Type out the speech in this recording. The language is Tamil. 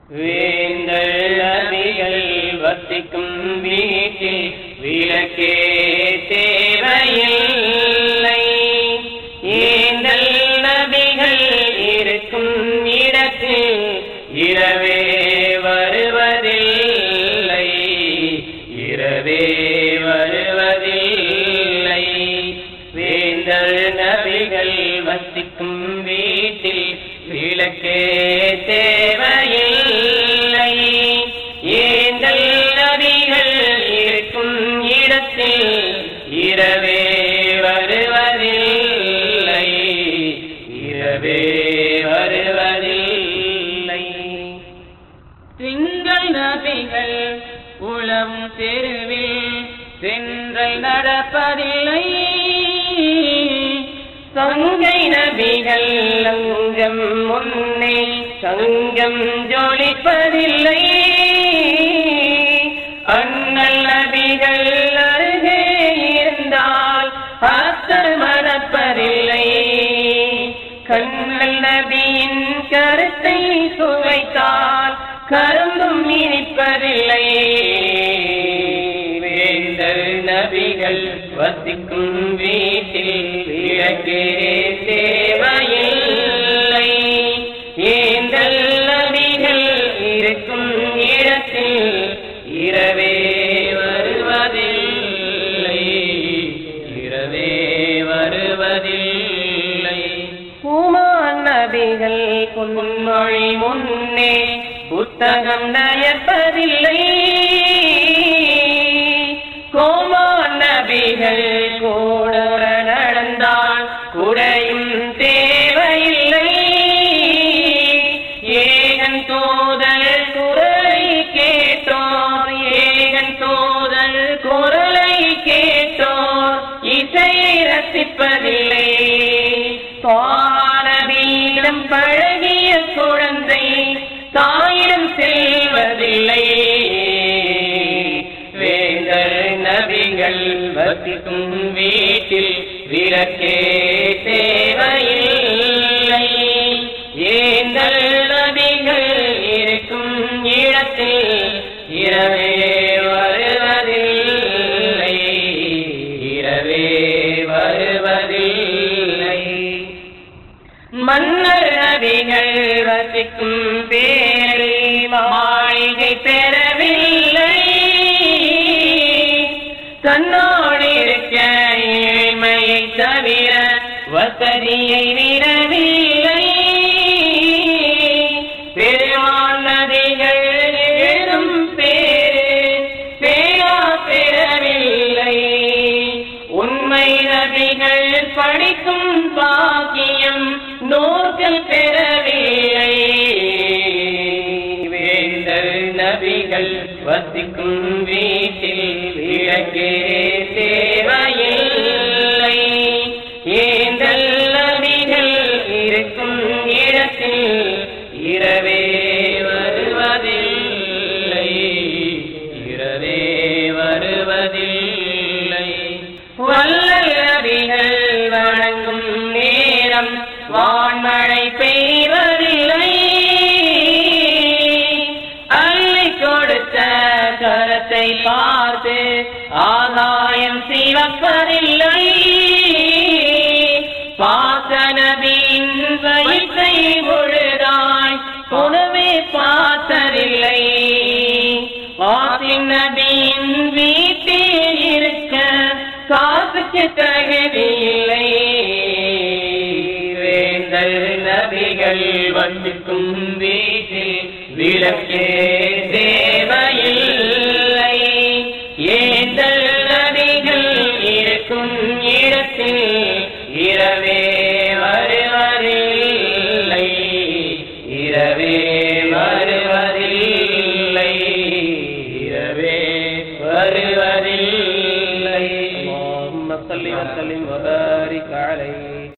வேந்தல் நபிகள் வசிக்கும் வீட்டில் விளக்கே தேவையில்லை ஏந்தல் நபிகள் இருக்கும் இடத்தில் இரவே வருவதில்லை இரவே வருவதில்லை வேந்தல் நபிகள் வசிக்கும் வீட்டில் விளக்கே தேவையில்லை ஏந்தல் நபிகள் இருக்கும் இடத்தில் இரவே வருவதில்லை இரவே வருவதில்லை திங்கள் நபிகள் உளம் தெருவில் சென்றை நடப்பதில்லை சங்கை நபிகள் அங்கம் முன்னே சங்கம் ஜொலிப்பதில்லை அண்ணல் நபிகள் அருகே இருந்தால் அத்தர் மணப்பதில்லை கண்ணல் நபியின் கருத்தை சுவைத்தால் கரும்பும் இனிப்பதில்லை வேந்தல் நபிகள் வசிக்கும் வீட்டில் விளக்கே தேவையில்லை ஏந்தல் நபிகள் இருக்கும் இடத்தில் இரவே வருவதில்லை இரவே வருவதில்லை உமான் நபிகள் பொன்மொழி முன்னே புத்தகம் நயப்பதில்லை கோமான் நபிகள் கூட நடந்தால் குடையும் தேவையில்லை ஏகன் தோதல் குரலை கேட்டோர் ஏகன் தோதல் குரலை கேட்டோர் இசையை ரசிப்பதில்லை பானவீடம் பழகிய குழந்தை தாயிடம் செல்வதில்லை வேந்தர் நபிகள் வசிக்கும் வீட்டில் விளக்கே தேவையில்லை ஏந்தல் நபிகள் இருக்கும் இடத்தில் இரவே வருவதில்லை இரவே வருவதில்லை மன்னர் நபிகள் வசிக்கும் பேரை மாளிகை பெறவில்லை தன்னோடு இருக்க ஏழ்மையை தவிர வசதியை விடவில்லை பெருமாள் நதிகள் எழுதும் பேரு பேரா பெறவில்லை உண்மை நபிகள் படிக்கும் பாக்கியம் நோக்கல் பெறவில்லை வேந்தல் நபிகள் வசிக்கும் வீட்டில் விளக்கே தேவையில்லை ஏந்தல் நபிகள் இருக்கும் இடத்தில் இரவே வருவதில்லை இரவே வருவதில்லை வல்லல் நபிகள் வணங்கும் நேரம் வான்மழை பெய்வதில்லை அள்ளி கொடுத்த கரத்தை பார்த்து ஆதாயம் சிவப்பதில்லை பாசனபின் வயிற்றை பொழுதாய் உணவே பார்த்ததில்லை வாசின் நபியின் வீட்டில் இருக்க காசுக்கு தகுதியில்லை வேந்தல் நபிகள் வந்திக்கும் வீட்டில் விளக்கே தேவையில்லை